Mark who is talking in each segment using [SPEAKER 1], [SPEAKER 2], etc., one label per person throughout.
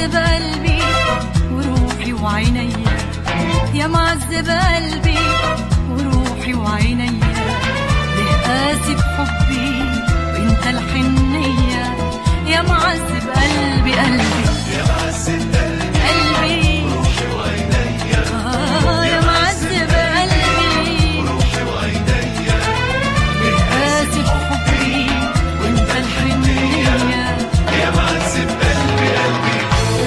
[SPEAKER 1] معذب قلبي وروحي وعينيا يا معذب قلبي وروحي وعينيا ليه قاسي بحبي وانت الحنية يا معذب قلبي قلبي
[SPEAKER 2] يا معذب قلبي
[SPEAKER 1] قلبي
[SPEAKER 2] روحي وعينيا
[SPEAKER 1] آه يا معذب قلبي
[SPEAKER 2] روحي وعينيا
[SPEAKER 1] ليه قاسي بحبي وانت الحنية
[SPEAKER 2] يا معذب قلبي قلبي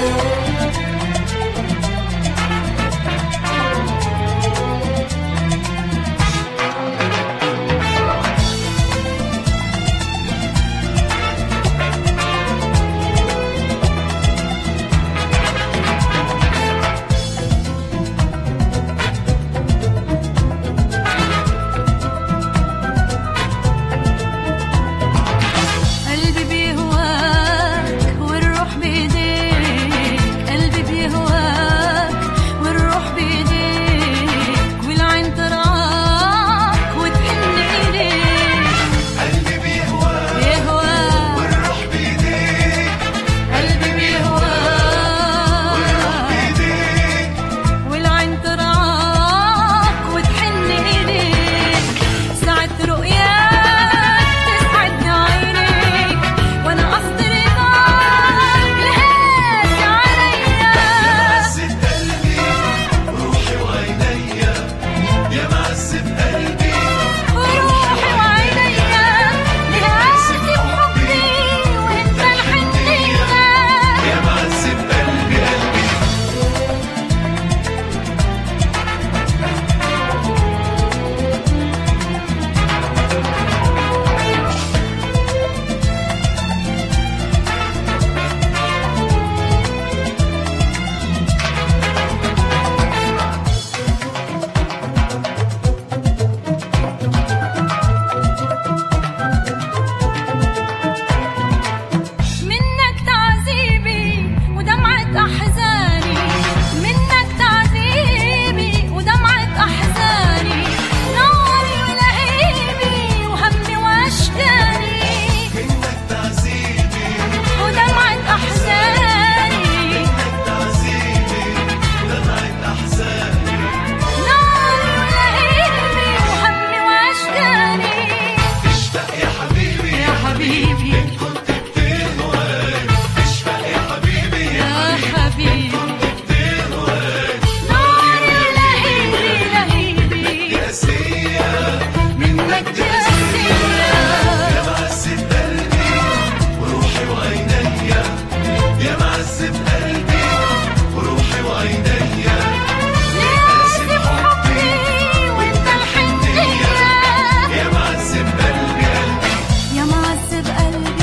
[SPEAKER 1] قلبي بيهواك والروح بيديك قلبي بيهواك والروح بيديك والعين ترعاك وتحن ايديك
[SPEAKER 2] قلبي بيهواك
[SPEAKER 1] بيهواك
[SPEAKER 2] والروح بيديك
[SPEAKER 1] قلبي بيهواك
[SPEAKER 2] بيديك
[SPEAKER 1] والعين ترعاك وتحن ايديك ساعة رؤياك تسعدني عينيك وانا قصدي رضاك لهيك عليا
[SPEAKER 2] معذب قلبي روحي وعينيا يا معذب قلبي
[SPEAKER 1] وروحي وعينيا لهاسي بحبي وانت الحنية
[SPEAKER 2] يا معذب قلبي قلبي
[SPEAKER 1] منك تعذيبي ودمعة أحزاني منك تعذيبي ودمعة أحزاني ناري ولهيبي وهمي وأشجاني
[SPEAKER 2] منك تعذيبي
[SPEAKER 1] ودمعة أحزاني
[SPEAKER 2] منك تعذيبي دمعة أحزاني
[SPEAKER 1] ناري ولهيبي وهمي وأشجاني
[SPEAKER 2] اشتاق يا حبيبي
[SPEAKER 1] يا حبيبي
[SPEAKER 2] كنت بتهواك اشتاق يا حبيبي
[SPEAKER 1] يا حبيبي
[SPEAKER 2] بتهواك
[SPEAKER 1] ناري ولهيبي لهيبي
[SPEAKER 2] قاسية
[SPEAKER 1] منك جاسية
[SPEAKER 2] يا معذب قلبي وروحي وعينيا يا معذب قلبي وروحي وعينيا
[SPEAKER 1] لازم حبي وانت الحنية
[SPEAKER 2] يا معذب قلبي قلبي
[SPEAKER 1] يا معذب قلبي